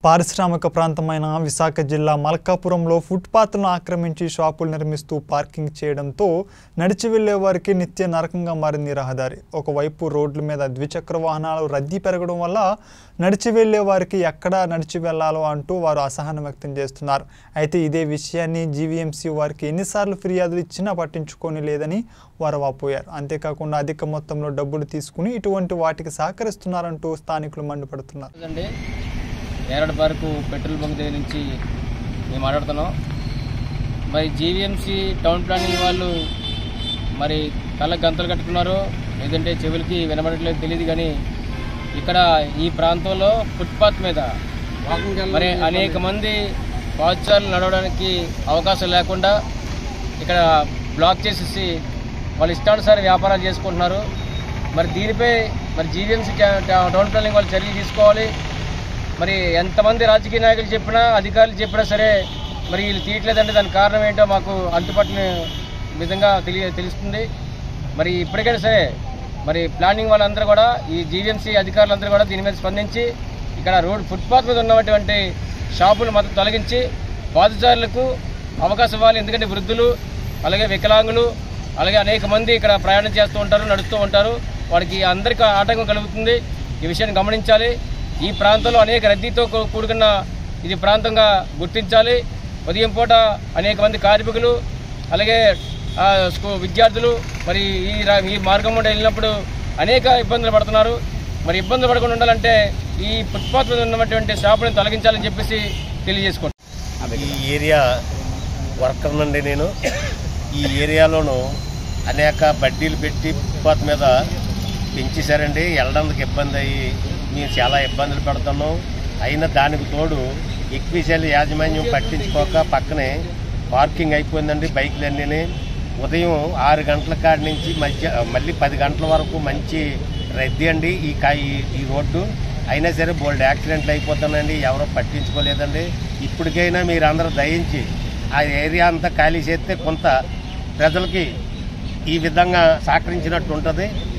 పారిశ్రామిక ప్రాంతమైన విశాఖ జిల్లా మల్కాపురంలో ఫుట్పాత్లను ఆక్రమించి షాపులు నిర్మిస్తూ పార్కింగ్ చేయడంతో నడిచి వెళ్లే వారికి నిత్య నరకంగా మారింది రహదారి ఒకవైపు రోడ్ల మీద ద్విచక్ర వాహనాలు రద్దీ పెరగడం వల్ల నడిచి వెళ్లే వారికి ఎక్కడ నడిచి వెళ్లాలో అంటూ వారు అసహనం వ్యక్తం చేస్తున్నారు అయితే ఇదే విషయాన్ని జీవీఎంసీ వారికి ఎన్నిసార్లు ఫిర్యాదులు ఇచ్చినా పట్టించుకొని లేదని వారు వాపోయారు అంతేకాకుండా అధిక మొత్తంలో డబ్బులు తీసుకుని ఇటువంటి వాటికి సహకరిస్తున్నారంటూ స్థానికులు మండిపడుతున్నారు అండి నేరడు పార్కు పెట్రోల్ బంక్ దగ్గర నుంచి మేము మాట్లాడుతున్నాం మరి జీవీఎంసీ టౌన్ ప్లానింగ్ వాళ్ళు మరి కళ్ళ గంతలు కట్టుకున్నారు లేదంటే చెవులకి వినబడట్లేదు తెలియదు కానీ ఇక్కడ ఈ ప్రాంతంలో ఫుట్పాత్ మీద మరి అనేక మంది పాదచారులు నడవడానికి అవకాశం లేకుండా ఇక్కడ బ్లాక్ చేసేసి వాళ్ళు ఇష్టానుసారి వ్యాపారాలు చేసుకుంటున్నారు మరి దీనిపై మరి జీవీఎంసీ టౌన్ ప్లానింగ్ వాళ్ళు చర్యలు తీసుకోవాలి మరి ఎంతమంది రాజకీయ నాయకులు చెప్పినా అధికారులు చెప్పినా సరే మరి వీళ్ళు తీయట్లేదంటే దానికి కారణం ఏంటో మాకు అంతుపట్టిన విధంగా తెలియ తెలుస్తుంది మరి ఇప్పటికైనా సరే మరి ప్లానింగ్ వాళ్ళందరూ కూడా ఈ జీవీఎంసీ అధికారులందరూ కూడా దీని మీద స్పందించి ఇక్కడ రోడ్ ఫుట్పాత్ మీద ఉన్నటువంటి షాపులు మొత్తం తొలగించి పాదచారులకు అవకాశం ఇవ్వాలి ఎందుకంటే వృద్ధులు అలాగే వికలాంగులు అలాగే అనేక మంది ఇక్కడ ప్రయాణం చేస్తూ ఉంటారు నడుస్తూ ఉంటారు వాడికి అందరికీ ఆటంకం కలుగుతుంది ఈ విషయాన్ని గమనించాలి ఈ ప్రాంతంలో అనేక రద్దీతో కూ- కూడుకున్న ఇది ప్రాంతంగా గుర్తించాలి ఉదయం పూట అనేక మంది కార్మికులు అలాగే ఆ, స్కూ విద్యార్థులు మరి ఈ రా- ఈ మార్గం గుండా వెళ్ళినప్పుడు అనేక ఇబ్బందులు పడుతున్నారు మరి ఇబ్బందులు పడకుండా ఉండాలంటే ఈ ఫుట్పాత్ మీద ఉన్నటువంటి షాపులను తొలగించాలని చెప్పేసి తెలియజేసుకుంటాం ఈ ఏరియా వర్కర్ నుండి నేను ఈ ఏరియాలోను అనేక బడ్డీలు పెట్టి ఫుట్పాత్ మీద పెంచేశారండి వెళ్ళడానికి ఇబ్బంది అయ్యి మేము చాలా ఇబ్బందులు పడుతున్నాం అయినా దానికి తోడు ఎక్కువశాల యాజమాన్యం పట్టించుకోక పక్కనే పార్కింగ్ అయిపోయిందండి బైకులన్నీ ఉదయం ఆరు గంటల కాడి నుంచి మధ్య మళ్ళీ పది గంటల వరకు మంచి రద్దీ అండి ఈ కా ఈ- ఈ రోడ్డు అయినా సరే బోల్డ్ యాక్సిడెంట్లు అయిపోతున్నాయండి ఎవరో పట్టించుకోలేదండి ఇప్పటికైనా మీరు అందరూ దయించి ఆ ఏరియా అంతా ఖాళీ చేస్తే కొంత ప్రజలకి ఈ విధంగా సహకరించినట్టు ఉంటుంది